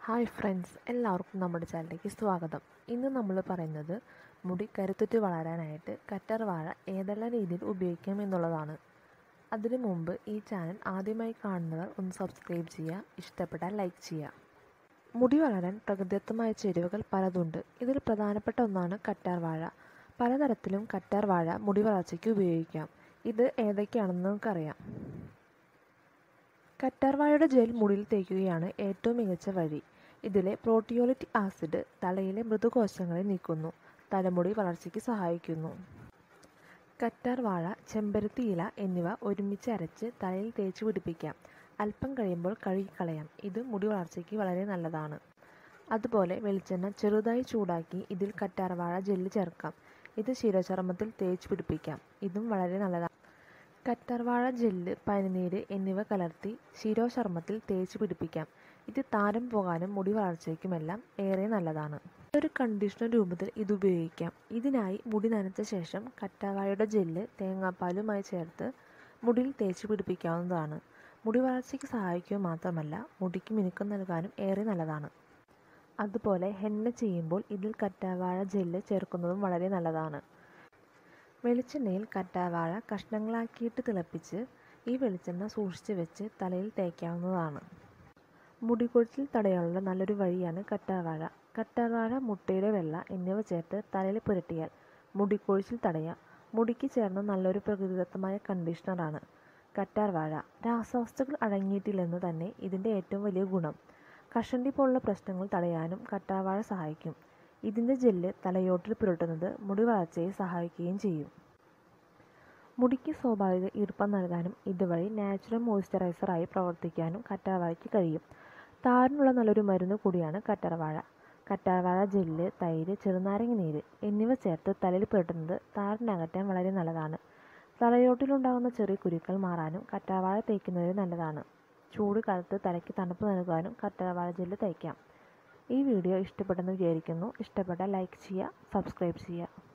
hi friends എല്ലാവർക്കും നമ്മുടെ ചാനലിലേക്ക് സ്വാഗതം ഇന്ന് നമ്മൾ പറയുന്നത് മുടി കരുത്തുറ്റി വളരാനായിട്ട് കറ്റർ വാഴ ഏതെല്ലാം രീതിയിൽ ഉപയോഗിക്കാം എന്നുള്ളതാണ് അതിനു മുമ്പ് ഈ ചാനൽ ആദ്യമായി കാണുന്നവർ ഒന്ന് സബ്സ്ക്രൈബ് ചെയ്യുക ഇഷ്ടപ്പെട്ടാൽ ലൈക്ക് ചെയ്യുക മുടി വളരാൻ പ്രകൃതിദത്തമായ ചേരുവകൾ പലതുണ്ട് ഇതിൽ പ്രധാനപ്പെട്ട ഒന്നാണ് കറ്റാർ വാഴ പലതരത്തിലും കറ്റാർ വാഴ മുടി വളർച്ചയ്ക്ക് ഉപയോഗിക്കാം ഇത് ഏതൊക്കെയാണെന്ന് നമുക്കറിയാം കറ്റാർവാഴയുടെ ജെൽ മുടിയിൽ തേക്കുകയാണ് ഏറ്റവും മികച്ച വഴി ഇതിലെ പ്രോട്ടിയോളിറ്റിക് ആസിഡ് തലയിലെ മൃദുകോശങ്ങളെ നീക്കുന്നു തലമുടി വളർച്ചയ്ക്ക് സഹായിക്കുന്നു കറ്റാർ വാഴ ചെമ്പരത്തി ഇല എന്നിവ ഒരുമിച്ച് അരച്ച് തലയിൽ തേച്ച് പിടിപ്പിക്കാം അല്പം കഴിയുമ്പോൾ കഴുകിക്കളയാം ഇത് മുടി വളർച്ചയ്ക്ക് വളരെ നല്ലതാണ് അതുപോലെ വെളിച്ചെണ്ണ ചെറുതായി ചൂടാക്കി ഇതിൽ കറ്റാർ വാഴ ജെല്ല് ചേർക്കാം ഇത് ശിരോചർമ്മത്തിൽ തേച്ച് പിടിപ്പിക്കാം ഇതും വളരെ നല്ലതാണ് കറ്റാർവാഴ ജെല്ല് പനിനീര് എന്നിവ കലർത്തി ശിരോചർമ്മത്തിൽ തേച്ച് പിടിപ്പിക്കാം ഇത് താരം പോകാനും മുടി വളർച്ചയ്ക്കുമെല്ലാം ഏറെ നല്ലതാണ് ഒരു കണ്ടീഷണർ രൂപത്തിൽ ഇത് ഉപയോഗിക്കാം ഇതിനായി മുടി നനച്ച ശേഷം കറ്റാർവാഴയുടെ ജെല്ല് തേങ്ങാപ്പാലുമായി ചേർത്ത് മുടിയിൽ തേച്ച് പിടിപ്പിക്കാവുന്നതാണ് മുടി വളർച്ചയ്ക്ക് സഹായിക്കുക മാത്രമല്ല മുടിക്ക് മിനുക്കം നൽകാനും ഏറെ നല്ലതാണ് അതുപോലെ ഹെന്ന ചെയ്യുമ്പോൾ ഇതിൽ കറ്റാർവാഴ ജെല്ല് ചേർക്കുന്നതും വളരെ നല്ലതാണ് വെളിച്ചെണ്ണയിൽ കറ്റാർവാഴ കഷ്ണങ്ങളാക്കിയിട്ട് തിളപ്പിച്ച് ഈ വെളിച്ചെണ്ണ സൂക്ഷിച്ച് വെച്ച് തലയിൽ തേക്കാവുന്നതാണ് മുടികൊഴിച്ചിൽ തടയാനുള്ള നല്ലൊരു വഴിയാണ് കറ്റാർവാഴ കറ്റാർവാഴ മുട്ടയുടെ വെള്ള എന്നിവ ചേർത്ത് തലയിൽ പുരട്ടിയാൽ മുടിക്കൊഴിച്ചിൽ തടയാം മുടിക്ക് ചേർന്ന നല്ലൊരു പ്രകൃതിദത്തമായ കണ്ടീഷണറാണ് കറ്റാർവാഴ രാസവസ്തുക്കൾ അടങ്ങിയിട്ടില്ലെന്ന് തന്നെ ഇതിൻ്റെ ഏറ്റവും വലിയ ഗുണം കഷണ്ടി പോലുള്ള പ്രശ്നങ്ങൾ തടയാനും കറ്റാർവാഴ സഹായിക്കും ഇതിൻ്റെ ജെല്ല് തലയോട്ടിൽ പുരട്ടുന്നത് മുടി വളർച്ചയെ സഹായിക്കുകയും ചെയ്യും മുടിക്ക് സ്വാഭാവിക ഈർപ്പം നൽകാനും ഇതുവഴി നാച്ചുറൽ മോയ്സ്ചറൈസറായി പ്രവർത്തിക്കാനും കറ്റാർവാഴയ്ക്ക് കഴിയും താരനുള്ള നല്ലൊരു മരുന്ന് കൂടിയാണ് കറ്റാർവാഴ കറ്റാർവാഴ ജെല്ല് തൈര് ചെറുനാരങ്ങ നീര് എന്നിവ ചേർത്ത് തലയിൽ പുരട്ടുന്നത് താരനകറ്റാൻ വളരെ നല്ലതാണ് തലയോട്ടിലുണ്ടാകുന്ന ചെറിയ കുരുക്കൾ മാറാനും കറ്റാർവാഴ തേക്കുന്നത് നല്ലതാണ് ചൂട് കാലത്ത് തലയ്ക്ക് തണുപ്പ് നൽകാനും കറ്റാർവാഴ ജെല്ല് തേക്കാം ഈ വീഡിയോ ഇഷ്ടപ്പെട്ടെന്ന് വിചാരിക്കുന്നു ഇഷ്ടപ്പെട്ടാൽ ലൈക്ക് ചെയ്യുക സബ്സ്ക്രൈബ് ചെയ്യുക